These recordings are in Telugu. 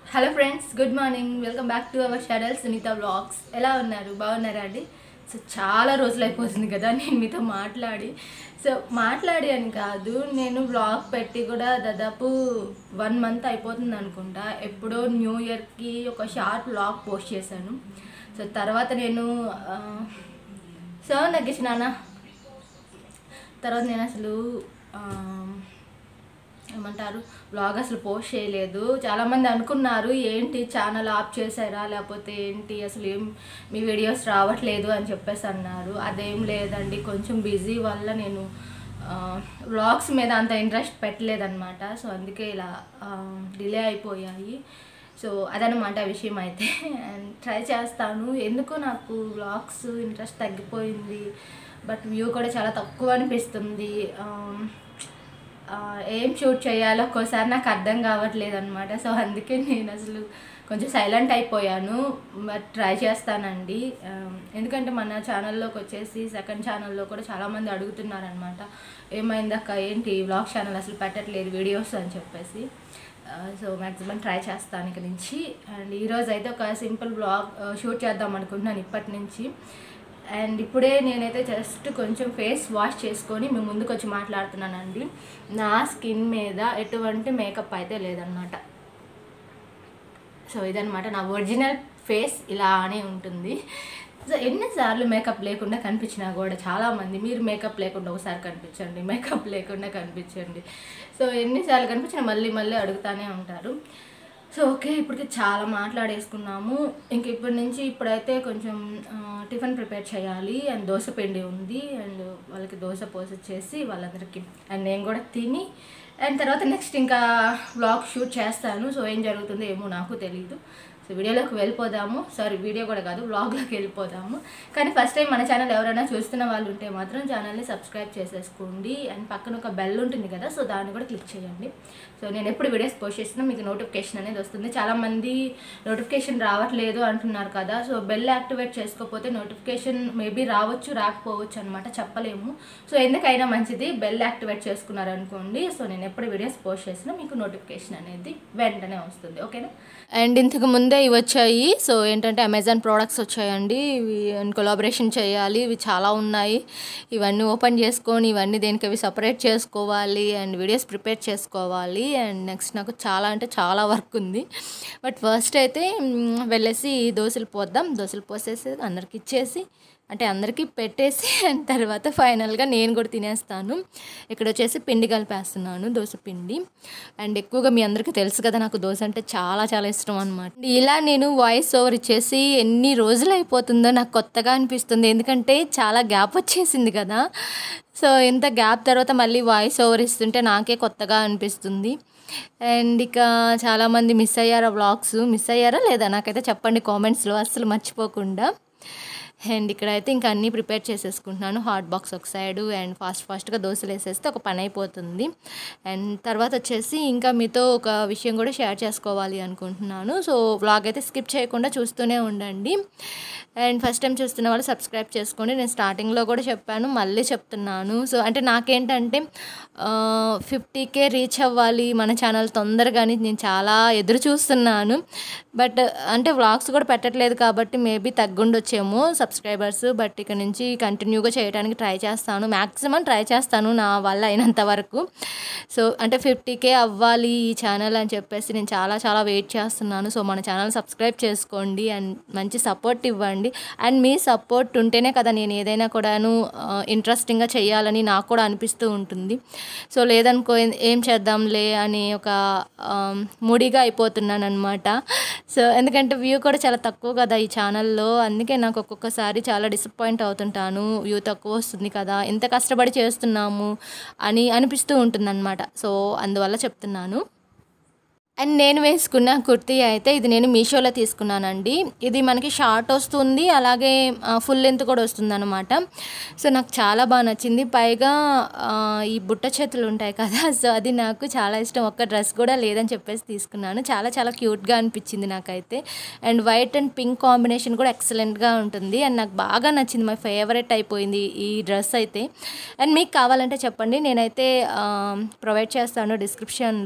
hello friends good morning welcome back to our channel Sunitha blogs ఎలా ఉన్నారు బాగున్నారా అండి సో చాలా రోజులు అయిపోతుంది కదా నేను మీతో మాట్లాడి సో మాట్లాడి అని కాదు నేను బ్లాగ్ పెట్టి కూడా దాదాపు వన్ మంత్ అయిపోతుంది అనుకుంటా ఎప్పుడో న్యూ ఇయర్కి ఒక షార్ట్ బ్లాగ్ పోస్ట్ చేశాను సో తర్వాత నేను ఆ, సో నగ్గేసినానా తర్వాత నేను అసలు ఆ, ఏమంటారు బ్లాగ్ అసలు పోస్ట్ చేయలేదు చాలామంది అనుకున్నారు ఏంటి ఛానల్ ఆఫ్ చేశారా లేకపోతే ఏంటి అసలు ఏం మీ వీడియోస్ రావట్లేదు అని చెప్పేసి అన్నారు అదేం లేదండి కొంచెం బిజీ వల్ల నేను వ్లాగ్స్ మీద అంత ఇంట్రెస్ట్ పెట్టలేదన్నమాట సో అందుకే ఇలా డిలే అయిపోయాయి సో అదనమాట విషయం అయితే అండ్ ట్రై చేస్తాను ఎందుకో నాకు వ్లాగ్స్ ఇంట్రెస్ట్ తగ్గిపోయింది బట్ వ్యూ కూడా చాలా తక్కువ అనిపిస్తుంది Um, ఆ, ఏం షూట్ చేయాలో ఒక్కోసారి నాకు అర్థం కావట్లేదు అనమాట సో అందుకే నేను అసలు కొంచెం సైలెంట్ అయిపోయాను బట్ ట్రై చేస్తానండి ఆ, ఎందుకంటే మన ఛానల్లోకి వచ్చేసి సెకండ్ ఛానల్లో కూడా చాలామంది అడుగుతున్నారనమాట ఏమైందక్క ఏంటి వ్లాగ్ ఛానల్ అసలు పెట్టట్లేదు వీడియోస్ అని చెప్పేసి సో మ్యాక్సిమం ట్రై చేస్తాను ఇక నుంచి అండ్ ఈరోజు అయితే ఒక సింపుల్ బ్లాగ్ షూట్ చేద్దాం అనుకుంటున్నాను ఇప్పటి నుంచి అండ్ ఇప్పుడే నేనైతే జస్ట్ కొంచెం ఫేస్ వాష్ చేసుకొని మేము ముందుకు వచ్చి మాట్లాడుతున్నానండి నా స్కిన్ మీద ఎటువంటి మేకప్ అయితే లేదనమాట సో ఇదనమాట నా ఒరిజినల్ ఫేస్ ఇలానే ఉంటుంది సో ఎన్నిసార్లు మేకప్ లేకుండా కనిపించినా కూడా చాలామంది మీరు మేకప్ లేకుండా ఒకసారి కనిపించండి మేకప్ లేకుండా కనిపించండి సో ఎన్నిసార్లు కనిపించినా మళ్ళీ మళ్ళీ అడుగుతానే ఉంటారు సో ఓకే ఇప్పటికి చాలా మాట్లాడేసుకున్నాము ఇంక ఇప్పటి నుంచి ఇప్పుడైతే కొంచెం ఆ, టిఫిన్ ప్రిపేర్ చేయాలి అండ్ దోశ పిండి ఉంది అండ్ వాళ్ళకి దోశ పోసొచ్చేసి వాళ్ళందరికీ అండ్ నేను కూడా తిని అండ్ తర్వాత నెక్స్ట్ ఇంకా వ్లాగ్ షూట్ చేస్తాను సో ఏం జరుగుతుందో ఏమో నాకు తెలియదు సో వీడియోలోకి వెళ్ళిపోదాము సారీ వీడియో కూడా కాదు వ్లాగ్లోకి వెళ్ళిపోదాము కానీ ఫస్ట్ టైం మన ఛానల్ ఎవరైనా చూస్తున్న వాళ్ళు ఉంటే మాత్రం ఛానల్ని సబ్స్క్రైబ్ చేసేసుకోండి అండ్ పక్కన ఒక బెల్ ఉంటుంది కదా సో దాన్ని కూడా క్లిక్ చేయండి సో నేను ఎప్పుడు వీడియోస్ పోస్ట్ చేసినా మీకు నోటిఫికేషన్ అనేది వస్తుంది చాలామంది నోటిఫికేషన్ రావట్లేదు అంటున్నారు కదా సో బెల్ యాక్టివేట్ చేసుకోకపోతే నోటిఫికేషన్ మేబీ రావచ్చు రాకపోవచ్చు అనమాట చెప్పలేము సో ఎందుకైనా మంచిది బెల్ యాక్టివేట్ చేసుకున్నారనుకోండి సో నేను ఎప్పుడు వీడియోస్ పోస్ట్ చేసినా మీకు నోటిఫికేషన్ అనేది వెంటనే వస్తుంది ఓకేనా అండ్ ఇంతకు ముందే ఇవి వచ్చాయి సో ఏంటంటే అమెజాన్ ప్రోడక్ట్స్ వచ్చాయండి ఇవి కొలాబరేషన్ చేయాలి ఇవి చాలా ఉన్నాయి ఇవన్నీ ఓపెన్ చేసుకొని ఇవన్నీ దేనికి అవి సపరేట్ చేసుకోవాలి అండ్ వీడియోస్ ప్రిపేర్ చేసుకోవాలి అండ్ నెక్స్ట్ నాకు చాలా అంటే చాలా వర్క్ ఉంది బట్ ఫస్ట్ అయితే మ్, వెళ్ళేసి దోశలు పోద్దాం దోశలు పోసేసి అందరికి ఇచ్చేసి అంటే అందరికీ పెట్టేసి అండ్ తర్వాత ఫైనల్గా నేను కూడా తినేస్తాను ఇక్కడ వచ్చేసి పిండి కలిపేస్తున్నాను దోశ పిండి అండ్ ఎక్కువగా మీ అందరికీ తెలుసు కదా నాకు దోశ అంటే చాలా చాలా ఇష్టం అనమాట ఇలా నేను వాయిస్ ఓవర్ ఇచ్చేసి ఎన్ని రోజులు అయిపోతుందో నాకు కొత్తగా అనిపిస్తుంది ఎందుకంటే చాలా గ్యాప్ వచ్చేసింది కదా సో ఇంత గ్యాప్ తర్వాత మళ్ళీ వాయిస్ ఓవర్ ఇస్తుంటే నాకే కొత్తగా అనిపిస్తుంది అండ్ ఇక చాలామంది మిస్ అయ్యారా వ్లాగ్స్ మిస్ అయ్యారా లేదా నాకైతే చెప్పండి కామెంట్స్లో అస్సలు మర్చిపోకుండా అండ్ ఇక్కడైతే ఇంకా అన్నీ ప్రిపేర్ చేసేసుకుంటున్నాను హాట్ బాక్స్ ఒక సైడు అండ్ ఫాస్ట్ ఫాస్ట్గా దోశలు వేసేస్తే ఒక పని అయిపోతుంది అండ్ తర్వాత వచ్చేసి ఇంకా మీతో ఒక విషయం కూడా షేర్ చేసుకోవాలి అనుకుంటున్నాను సో వ్లాగ్ అయితే స్కిప్ చేయకుండా చూస్తూనే ఉండండి అండ్ ఫస్ట్ టైం చూస్తున్న వాళ్ళు సబ్స్క్రైబ్ చేసుకోండి నేను స్టార్టింగ్లో కూడా చెప్పాను మళ్ళీ చెప్తున్నాను సో అంటే నాకేంటంటే ఫిఫ్టీకే రీచ్ అవ్వాలి మన ఛానల్ తొందరగానే నేను చాలా ఎదురు చూస్తున్నాను బట్ అంటే వ్లాగ్స్ కూడా పెట్టట్లేదు కాబట్టి మేబీ తగ్గుండొచ్చేమో సబ్స్క్రైబర్స్ బట్ ఇక నుంచి కంటిన్యూగా చేయడానికి ట్రై చేస్తాను మ్యాక్సిమం ట్రై చేస్తాను నా వల్ల అయినంత వరకు సో అంటే ఫిఫ్టీకే అవ్వాలి ఈ ఛానల్ అని చెప్పేసి నేను చాలా చాలా వెయిట్ చేస్తున్నాను సో మన ఛానల్ సబ్స్క్రైబ్ చేసుకోండి అండ్ మంచి సపోర్ట్ ఇవ్వండి అండ్ మీ సపోర్ట్ ఉంటేనే కదా నేను ఏదైనా కూడాను ఇంట్రెస్టింగ్గా చేయాలని నాకు కూడా అనిపిస్తూ ఉంటుంది సో లేదనుకో ఏం- ఏం చేద్దాంలే అని ఒక మూడీగా అయిపోతున్నాను అనమాట సో ఎందుకంటే వ్యూ కూడా చాలా తక్కువ కదా ఈ ఛానల్లో అందుకే నాకు ఒక్కొక్కసారి చాలా డిసప్పాయింట్ అవుతుంటాను వ్యూ తక్కువ వస్తుంది కదా ఎంత కష్టపడి చేస్తున్నాము అని అనిపిస్తూ ఉంటుందన్నమాట సో అందువల్ల చెప్తున్నాను అండ్ నేను వేసుకున్న కుర్తీ అయితే ఇది నేను మీషోలో తీసుకున్నానండి ఇది మనకి షార్ట్ వస్తుంది అలాగే ఫుల్ లెంత్ కూడా వస్తుంది అనమాట సో నాకు చాలా బాగా నచ్చింది పైగా ఆ, ఈ బుట్ట చేతులు ఉంటాయి కదా సో అది నాకు చాలా ఇష్టం ఒక్క డ్రెస్ కూడా లేదని చెప్పేసి తీసుకున్నాను చాలా చాలా క్యూట్గా అనిపించింది నాకైతే and white and pink combination కూడా ఎక్సలెంట్గా ఉంటుంది అండ్ నాకు బాగా నచ్చింది మై ఫేవరెట్ అయిపోయింది ఈ డ్రెస్ అయితే అండ్ మీకు కావాలంటే చెప్పండి నేనైతే ప్రొవైడ్ చేస్తాను డిస్క్రిప్షన్లో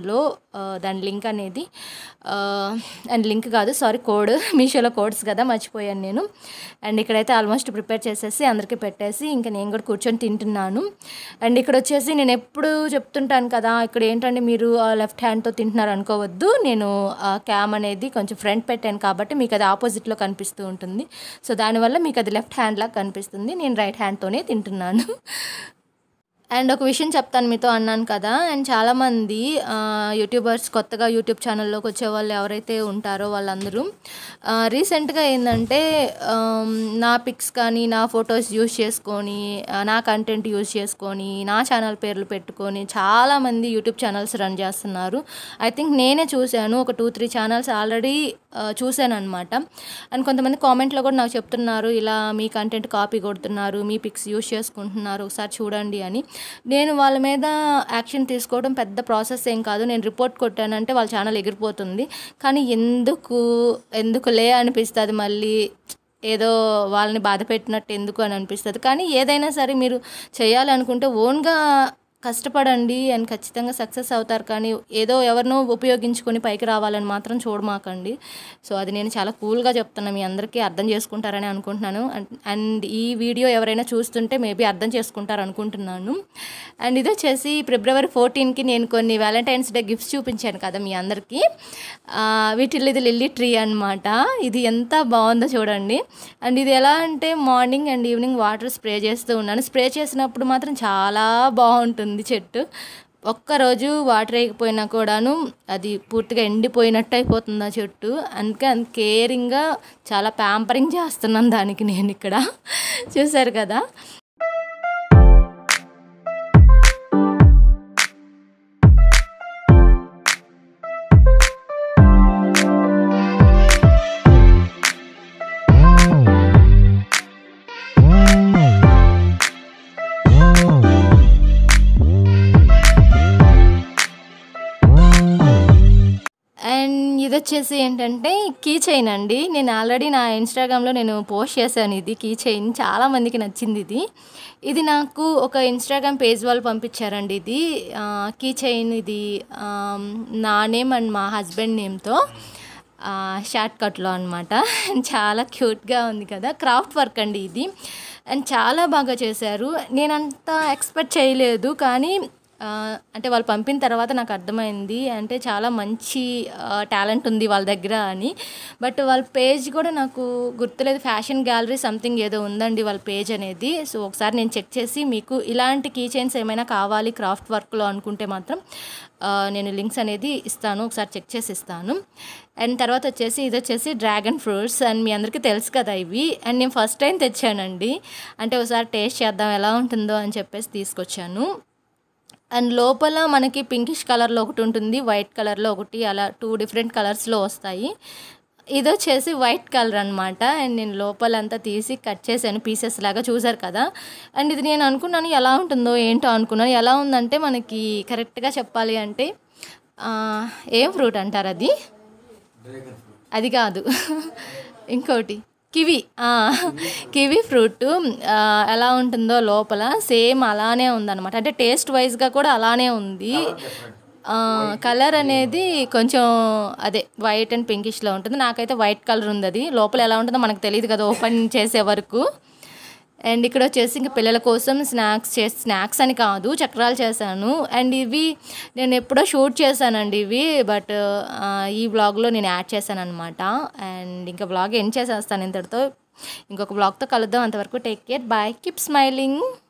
ఆ, దాని లింక్ అనేది ఆ, అండ్ లింక్ కాదు సారీ కోడ్ మీషోలో కోడ్స్ కదా మర్చిపోయాను నేను అండ్ ఇక్కడైతే ఆల్మోస్ట్ ప్రిపేర్ చేసేసి అందరికీ పెట్టేసి ఇంకా నేను కూడా కూర్చొని తింటున్నాను అండ్ ఇక్కడ వచ్చేసి నేను ఎప్పుడు చెప్తుంటాను కదా ఇక్కడ ఏంటంటే మీరు లెఫ్ట్ హ్యాండ్తో తింటున్నారు అనుకోవద్దు నేను క్యామ్ అనేది కొంచెం ఫ్రంట్ పెట్టాను కాబట్టి మీకు అది ఆపోజిట్లో కనిపిస్తూ ఉంటుంది సో దానివల్ల మీకు అది లెఫ్ట్ హ్యాండ్ లాగా కనిపిస్తుంది నేను రైట్ హ్యాండ్తోనే తింటున్నాను అండ్ ఒక విషయం చెప్తాను మీతో అన్నాను కదా అండ్ చాలామంది ఆ, యూట్యూబర్స్ కొత్తగా యూట్యూబ్ ఛానల్లోకి వచ్చే వాళ్ళు ఎవరైతే ఉంటారో వాళ్ళందరూ ఆ, రీసెంట్గా ఏంటంటే ఆమ్, నా పిక్స్ కానీ నా ఫొటోస్ యూజ్ చేసుకొని ఆ, నా కంటెంట్ యూజ్ చేసుకొని నా ఛానల్ పేర్లు పెట్టుకొని చాలామంది యూట్యూబ్ ఛానల్స్ రన్ చేస్తున్నారు ఐ థింక్ నేనే చూశాను ఒక టూ త్రీ ఛానల్స్ ఆల్రెడీ చూశాను అనమాట అండ్ కొంతమంది కామెంట్లో కూడా నాకు చెప్తున్నారు ఇలా మీ కంటెంట్ కాపీ కొడుతున్నారు మీ పిక్స్ యూజ్ చేసుకుంటున్నారు ఒకసారి చూడండి అని నేను వాళ్ళ మీద యాక్షన్ తీసుకోవడం పెద్ద ప్రాసెస్ ఏం కాదు నేను రిపోర్ట్ కొట్టానంటే వాళ్ళ ఛానల్ ఎగిరిపోతుంది కానీ ఎందుకు ఎందుకులే అనిపిస్తుంది మళ్ళీ ఏదో వాళ్ళని బాధ పెట్టినట్టు ఎందుకు అని అనిపిస్తుంది కానీ ఏదైనా సరే మీరు చేయాలనుకుంటే ఓన్గా కష్టపడండి అండ్ ఖచ్చితంగా సక్సెస్ అవుతారు కానీ ఏదో ఎవరినో ఉపయోగించుకొని పైకి రావాలని మాత్రం చూడమాకండి సో అది నేను చాలా కూల్గా చెప్తున్నా మీ అందరికీ అర్థం చేసుకుంటారని అనుకుంటున్నాను అండ్- అండ్ ఈ వీడియో ఎవరైనా చూస్తుంటే మేబీ అర్థం చేసుకుంటారు అనుకుంటున్నాను అండ్ ఇది వచ్చేసి ఫిబ్రవరి ఫోర్టీన్కి నేను కొన్ని వ్యాలంటైన్స్ డే గిఫ్ట్స్ చూపించాను కదా మీ అందరికీ ఆ, వీటిల్లో ఇది లిల్లీ ట్రీ అనమాట ఇది ఎంత బాగుందో చూడండి అండ్ ఇది ఎలా అంటే morning and evening water spray చేస్తూ ఉన్నాను స్ప్రే చేసినప్పుడు మాత్రం చాలా బాగుంటుంది చెట్టు ఒక్కరోజు వాటర్ వేయకపోయినా కూడాను అది పూర్తిగా ఎండిపోయినట్టు అయిపోతుంది ఆ చెట్టు అందుకే అంత కేరింగ్గా చాలా ప్యాంపరింగ్ చేస్తున్నాను దానికి నేను ఇక్కడ చూసారు కదా అండ్ ఇది వచ్చేసి ఏంటంటే కీ చైన్ అండి నేను ఆల్రెడీ నా ఇన్స్టాగ్రామ్లో నేను పోస్ట్ చేశాను ఇది కీ చైన్ చాలా మందికి నచ్చింది ఇది ఇది నాకు ఒక ఇన్స్టాగ్రామ్ పేజ్ వాళ్ళు పంపించారండి ఇది కీ చైన్ ఇది ఆ, నా నేమ్ అండ్ మా హస్బెండ్ నేమ్తో షార్ట్ కట్లో అనమాట చాలా క్యూట్గా ఉంది కదా క్రాఫ్ట్ వర్క్ అండి ఇది అండ్ చాలా బాగా చేశారు నేనంత ఎక్స్పెక్ట్ చేయలేదు కానీ ఆ, అంటే వాళ్ళు పంపిన తర్వాత నాకు అర్థమైంది అంటే చాలా మంచి టాలెంట్ ఉంది వాళ్ళ దగ్గర అని బట్ వాళ్ళ పేజ్ కూడా నాకు గుర్తులేదు ఫ్యాషన్ గ్యాలరీ సంథింగ్ ఏదో ఉందండి వాళ్ళ పేజ్ అనేది సో ఒకసారి నేను చెక్ చేసి మీకు ఇలాంటి కీ చైన్స్ ఏమైనా కావాలి క్రాఫ్ట్ వర్క్లో అనుకుంటే మాత్రం ఆ, నేను లింక్స్ అనేది ఇస్తాను ఒకసారి చెక్ చేసి ఇస్తాను అండ్ తర్వాత వచ్చేసి ఇది వచ్చేసి డ్రాగన్ ఫ్రూట్స్ అండ్ మీ అందరికీ తెలుసు కదా ఇవి అండ్ నేను ఫస్ట్ టైం తెచ్చానండి అంటే ఒకసారి టేస్ట్ చేద్దాం ఎలా ఉంటుందో అని చెప్పేసి తీసుకొచ్చాను అండ్ లోపల మనకి పింకిష్ కలర్లో ఒకటి ఉంటుంది వైట్ కలర్లో ఒకటి అలా టూ డిఫరెంట్ కలర్స్లో వస్తాయి ఇది వచ్చేసి వైట్ కలర్ అనమాట అండ్ నేను లోపలంతా తీసి కట్ చేశాను పీసెస్ లాగా చూసారు కదా అండ్ ఇది నేను అనుకున్నాను ఎలా ఉంటుందో ఏంటో అనుకున్నాను ఎలా ఉందంటే మనకి కరెక్ట్గా చెప్పాలి అంటే ఆ, ఏం ఫ్రూట్ అంటారు అది అది కాదు ఇంకోటి కివి ఆ, కివి ఫ్రూట్ ఆ, ఎలా ఉంటుందో లోపల సేమ్ అలానే ఉందన్నమాట అంటే టేస్ట్ వైజ్గా కూడా అలానే ఉంది కలర్ అనేది కొంచెం అదే వైట్ అండ్ పింకిష్లో ఉంటుంది నాకైతే వైట్ కలర్ ఉంది అది లోపల ఎలా ఉంటుందో మనకు తెలియదు కదా ఓపెన్ చేసే వరకు అండ్ ఇక్కడ వచ్చేసి ఇంకా పిల్లల కోసం స్నాక్స్ చేసి స్నాక్స్ అని కాదు చక్రాలు చేశాను అండ్ ఇవి నేను ఎప్పుడో షూట్ చేశానండి ఇవి బట్ ఈ బ్లాగ్లో నేను యాడ్ చేశాను అనమాట అండ్ ఇంకా బ్లాగ్ ఎండ్ చేసేస్తాను ఇంతటితో ఇంకొక బ్లాగ్తో కలుద్దాం అంతవరకు take care bye keep smiling